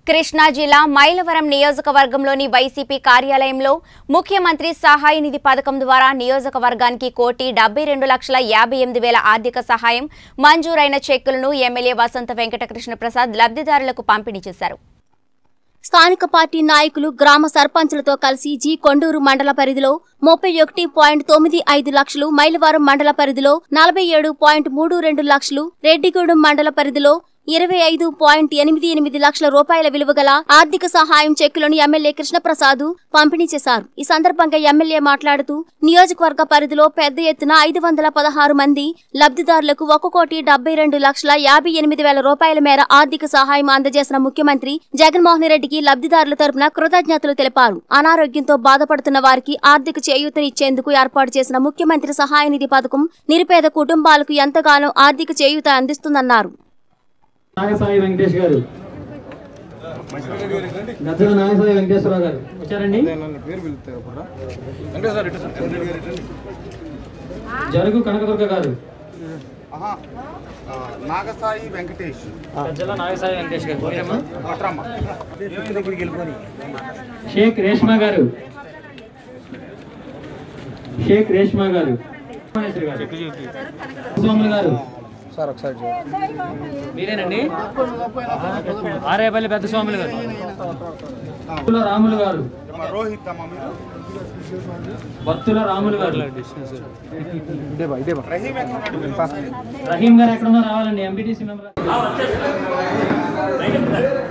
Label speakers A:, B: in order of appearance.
A: కృష్ణా జిల్లా మైలవరం నియోజకవర్గంలోని వైసీపీ కార్యాలయంలో ముఖ్యమంత్రి సహాయ నిధి పథకం ద్వారా నియోజకవర్గానికి కోటి డెబ్బై రెండు లక్షల యాభై ఎనిమిది వేల ఆర్థిక సహాయం మంజూరైన చెక్కులను ఎమ్మెల్యే వసంత వెంకటకృష్ణ ప్రసాద్ లబ్ధిదారులకు పంపిణీ చేశారు
B: స్థానిక పార్టీ నాయకులు గ్రామ సర్పంచులతో కలిసి జి కొండూరు మండల పరిధిలో ముప్పై ఒకటి పాయింట్ తొమ్మిది ఐదు లక్షలు మైలవరం మండల పరిధిలో నలభై ఏడు పాయింట్ మూడు రెండు లక్షలు రెడ్డిగూడెం మండల పరిధిలో ఇరవై ఐదు పాయింట్ ఎనిమిది ఎనిమిది లక్షల రూపాయల విలువ గల ఆర్థిక సహాయం చెక్కులను ఎమ్మెల్యే కృష్ణప్రసాద్ పంపిణీ చేశారు ఈ సందర్భంగా ఎమ్మెల్యే మాట్లాడుతూ నియోజకవర్గ పరిధిలో పెద్ద ఎత్తున ఐదు వందల పదహారు మంది లబ్ధిదారులకు ఒక కోటి డెబ్బై రెండు లక్షల యాభై ఎనిమిది వేల రూపాయల మేర ఆర్థిక సహాయం అందజేసిన ముఖ్యమంత్రి జగన్మోహన్ రెడ్డికి లబ్ధిదారుల తరపున కృతజ్ఞతలు తెలిపారు అనారోగ్యంతో బాధపడుతున్న వారికి ఆర్థిక చేయూతనిచ్చేందుకు ఏర్పాటు చేసిన ముఖ్యమంత్రి సహాయ నిధి పథకం నిరుపేద కుటుంబాలకు ఎంతగానో ఆర్థిక చేయూత అందిస్తుందన్నారు
C: నాగసాయి వెంకటేష్ గారు గద్దల నాగసాయి వెంకటేశ్వరరావు గారు వచ్చారండి జరుగు కనకదుర్గ గారు
D: ఆహా. ఆ, నాగసాయి వెంకటేష్
C: గద్దల నాగసాయి వెంకటేష్ గారు మీరేమ్మా?
D: పట్రమ్మ
C: షేక్ రేష్మా గారు షేక్ రేష్మా గారు స్వాములు గారు మీరేనండి ఆరేపల్లి పెద్ద స్వాములు గారు బత్తుల రాములు గారు
D: మా రోహిత్ అమ్మ మీరు
C: బత్తుల రాములు గారు
D: రహీం ఎక్కడ ఉన్నాడు?
C: రహీం గారు ఎక్కడున్నా రావాలండి ఎంపీటీసీ మెంబర్